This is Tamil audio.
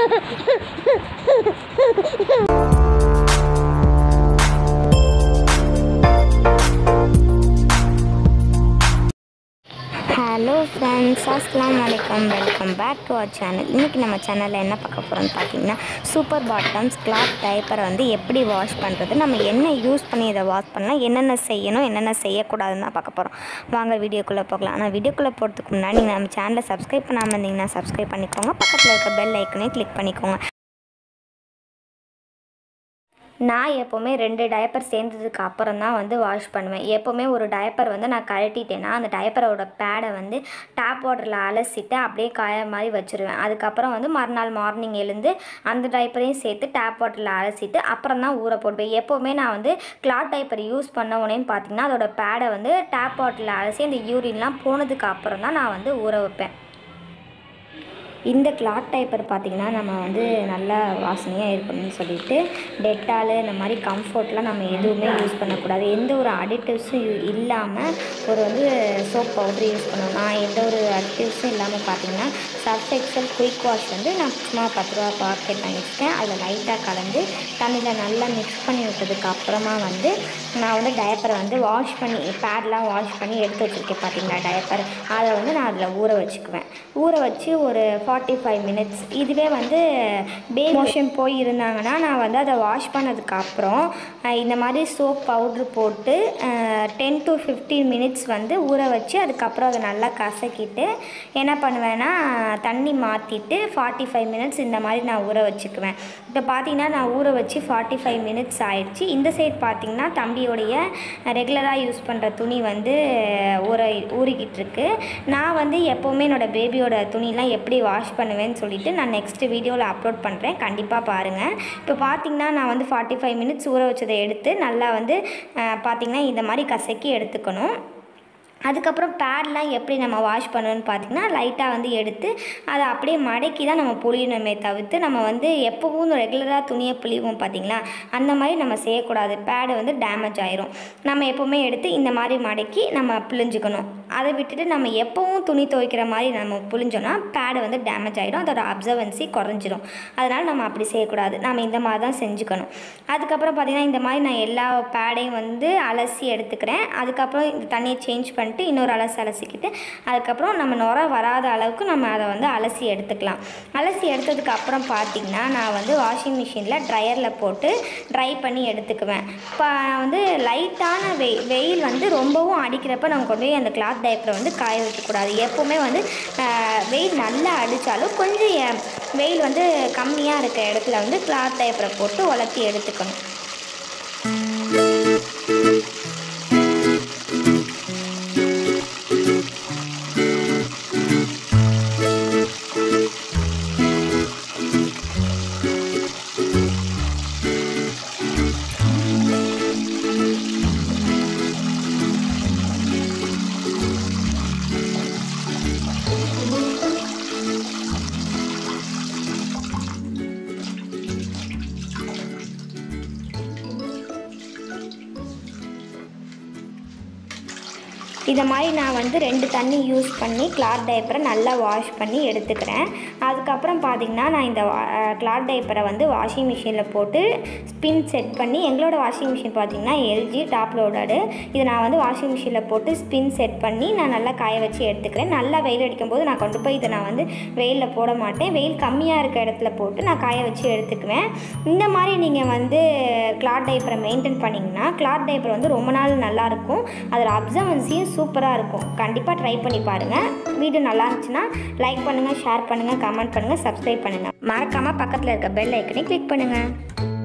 ஹலோ ஃப்ரெண்ட்ஸ் அஸ்லாம் வலைக்கம் welcome back to our channel இன்றைக்கி நம்ம சேனலில் என்ன பார்க்க போகிறோம்னு பார்த்தீங்கன்னா சூப்பர் பாட்டம்ஸ் கிளாத் டைப்பரை வந்து எப்படி வாஷ் பண்ணுறது நம்ம என்ன யூஸ் பண்ணி இதை வாஷ் பண்ணலாம் என்னென்ன செய்யணும் என்னென்ன செய்யக்கூடாதுன்னு தான் பார்க்க போகிறோம் வாங்க வீடியோக்குள்ளே போகலாம் ஆனால் வீடியோக்குள்ளே போகிறதுக்கு முன்னாடி நீங்கள் நம்ம சேனலை சப்ஸ்கிரைப் பண்ணாமல் இருந்தீங்கன்னா சப்ஸ்கிரைப் பண்ணிக்கோங்க பக்கத்தில் இருக்க பெல் ஐக்கனையும் கிளிக் பண்ணிக்கோங்க நான் எப்போவுமே ரெண்டு டயப்பர் சேர்ந்ததுக்கு அப்புறம் தான் வந்து வாஷ் பண்ணுவேன் எப்போவுமே ஒரு டயப்பர் வந்து நான் கழட்டிட்டேன்னா அந்த டயப்பரோட பேடை வந்து டேப் வாட்டரில் அலசிட்டு அப்படியே காய மாதிரி வச்சுருவேன் அதுக்கப்புறம் வந்து மறுநாள் மார்னிங் எழுந்து அந்த டயப்பரையும் சேர்த்து டேப் வாட்டரில் அலசிட்டு அப்புறம் தான் ஊற போடுவேன் எப்போவுமே நான் வந்து கிளாத் டைப்பர் யூஸ் பண்ண உடனேன்னு பார்த்தீங்கன்னா அதோட பேடை வந்து டேப் வாட்டரில் அலசி அந்த யூரின்லாம் போனதுக்கு அப்புறம் தான் நான் வந்து ஊற வைப்பேன் இந்த கிளாத் டைப்பர் பார்த்திங்கன்னா நம்ம வந்து நல்லா வாசனையாக இருக்கணும்னு சொல்லிட்டு டெட்டால் இந்த மாதிரி கம்ஃபர்ட்லாம் நம்ம எதுவுமே யூஸ் பண்ணக்கூடாது எந்த ஒரு அடிட்டிவ்ஸும் இல்லாமல் ஒரு வந்து சோப் பவுடர் யூஸ் பண்ணணும் நான் எந்த ஒரு அடிட்டிவ்ஸும் இல்லாமல் பார்த்தீங்கன்னா சர்ஃப் எக்ஸல் குயிக் வாஷ் வந்து நான் சும்மா பத்து ரூபா பாக்கெட் வாங்கி வச்சுருக்கேன் அதில் லைட்டாக கலந்து தண்ணியில் நல்லா மிக்ஸ் பண்ணி விட்டதுக்கு அப்புறமா வந்து நான் வந்து டயப்பரை வந்து வாஷ் பண்ணி பேட்லாம் வாஷ் பண்ணி எடுத்து வச்சுருக்கேன் பார்த்தீங்களா டயப்பர் அதை வந்து நான் அதில் ஊற வச்சுக்குவேன் ஊற வச்சு ஒரு ஃபார்ட்டி ஃபைவ் மினிட்ஸ் இதுவே வந்து பே மோஷன் போய் இருந்தாங்கன்னா நான் வந்து அதை வாஷ் பண்ணதுக்கு அப்புறம் அஹ், இந்த மாதிரி சோப் பவுட்ரு போட்டு டென் டு ஃபிஃப்டீன் மினிட்ஸ் வந்து ஊற வச்சு அதுக்கப்புறம் அதை நல்லா கசக்கிட்டு என்ன பண்ணுவேன்னா தண்ணி மாற்றிட்டு ஃபார்ட்டி ஃபைவ் மினிட்ஸ் இந்த மாதிரி நான் ஊற வச்சுக்குவேன் இப்போ பார்த்தீங்கன்னா நான் ஊற வச்சு ஃபார்ட்டி ஃபைவ் மினிட்ஸ் ஆயிடுச்சு இந்த சைட் பார்த்தீங்கன்னா தம்பியோடைய ரெகுலராக யூஸ் பண்ணுற துணி வந்து ஊற ஊறிக்கிட்டு இருக்கு நான் வந்து எப்போவுமே என்னோட பேபியோட துணிலாம் எப்படி வாஷ் பண்ணுவேன்னு சொல்லிட்டு நான் நெக்ஸ்ட் வீடியோவில் அப்லோட் பண்ணுறேன் கண்டிப்பாக பாருங்கள் இப்போ பார்த்தீங்கன்னா நான் வந்து ஃபார்ட்டி ஃபைவ் மினிட்ஸ் ஊற வச்சதை எடுத்து நல்லா வந்து அஹ், பார்த்தீங்கன்னா இந்த மாதிரி கசக்கி எடுத்துக்கணும் அதுக்கப்புறம் பேட்லாம் எப்படி நம்ம வாஷ் பண்ணணும்னு பார்த்தீங்கன்னா லைட்டாக வந்து எடுத்து அதை அப்படியே மடக்கி தான் நம்ம புளியணுமே தவிர்த்து நம்ம வந்து எப்போவும் ரெகுலராக துணியை புளிவோம் பார்த்தீங்களா அந்த மாதிரி நம்ம செய்யக்கூடாது பேடு வந்து டேமேஜ் ஆயிரும் நம்ம எப்போவுமே எடுத்து இந்த மாதிரி மடக்கி நம்ம புளிஞ்சுக்கணும் அதை விட்டுட்டு நம்ம எப்போவும் துணி துவைக்கிற மாதிரி நம்ம புளிஞ்சோன்னா பேடு வந்து டேமேஜ் ஆகிடும் அதோட அப்சர்வன்சி குறைஞ்சிரும் அதனால் நம்ம அப்படி செய்யக்கூடாது நம்ம இந்த மாதிரி தான் செஞ்சுக்கணும் அதுக்கப்புறம் பார்த்திங்கன்னா இந்த மாதிரி நான் எல்லா பேடையும் வந்து அலசி எடுத்துக்கிறேன் அதுக்கப்புறம் இந்த தண்ணியை சேஞ்ச் பண்ணிட்டு இன்னொரு அலசி அலசிக்கிட்டு அதுக்கப்புறம் நம்ம நுர வராத அளவுக்கு நம்ம அதை வந்து அலசி எடுத்துக்கலாம் அலசி எடுத்ததுக்கு அப்புறம் பார்த்திங்கன்னா நான் வந்து வாஷிங் மிஷினில் ட்ரையரில் போட்டு ட்ரை பண்ணி எடுத்துக்குவேன் இப்போ வந்து லைட்டான வெய் வெயில் வந்து ரொம்பவும் அடிக்கிறப்ப நம்ம கொண்டு போய் அந்த கிளாத் டைப்பரை வந்து காய வைக்கக்கூடாது எப்போவுமே வந்து ஆஹ், வெயில் நல்லா அடித்தாலும் கொஞ்சம் எ- வெயில் வந்து கம்மியாக இருக்க இடத்துல வந்து கிளாத் டைப்பரை போட்டு உலர்த்தி எடுத்துக்கணும் இதை மாதிரி நான் வந்து ரெண்டு தண்ணி யூஸ் பண்ணி கிளாத் டைப்பரை நல்லா வாஷ் பண்ணி எடுத்துக்கிறேன் அதுக்கப்புறம் பார்த்திங்கன்னா நான் இந்த கிளாத் டைப்பரை வந்து வாஷிங் மிஷினில் போட்டு ஸ்பின் செட் பண்ணி எங்களோட வாஷிங் மிஷின் பார்த்திங்கன்னா எல்ஜி டாப் லோடடு இதை நான் வந்து வாஷிங் மிஷினில் போட்டு ஸ்பின் செட் பண்ணி நான் நல்லா காய வச்சு எடுத்துக்கிறேன் நல்லா வெயில் அடிக்கும்போது நான் கொண்டு போய் இதை நான் வந்து வெயிலில் போட மாட்டேன் வெயில் கம்மியாக இருக்க இடத்துல போட்டு நான் காய வச்சு எடுத்துக்குவேன் இந்த மாதிரி நீங்கள் வந்து கிளாத் டைப்பரை மெயின்டைன் பண்ணிங்கன்னா கிளாத் டைப்பர் வந்து ரொம்ப நாள் நல்லாயிருக்கும் அதில் அப்சர்வன்சியும் சூப்பராக இருக்கும் கண்டிப்பாக ட்ரை பண்ணி பாருங்கள் வீடியோ நல்லா இருந்துச்சுன்னா லைக் பண்ணுங்கள் ஷேர் பண்ணுங்கள் கமெண்ட் பண்ணுங்கள் சப்ஸ்கிரைப் பண்ணுங்கள் மறக்காமல் பக்கத்தில் இருக்க பெல் ஐக்கனை கிளிக் பண்ணுங்கள்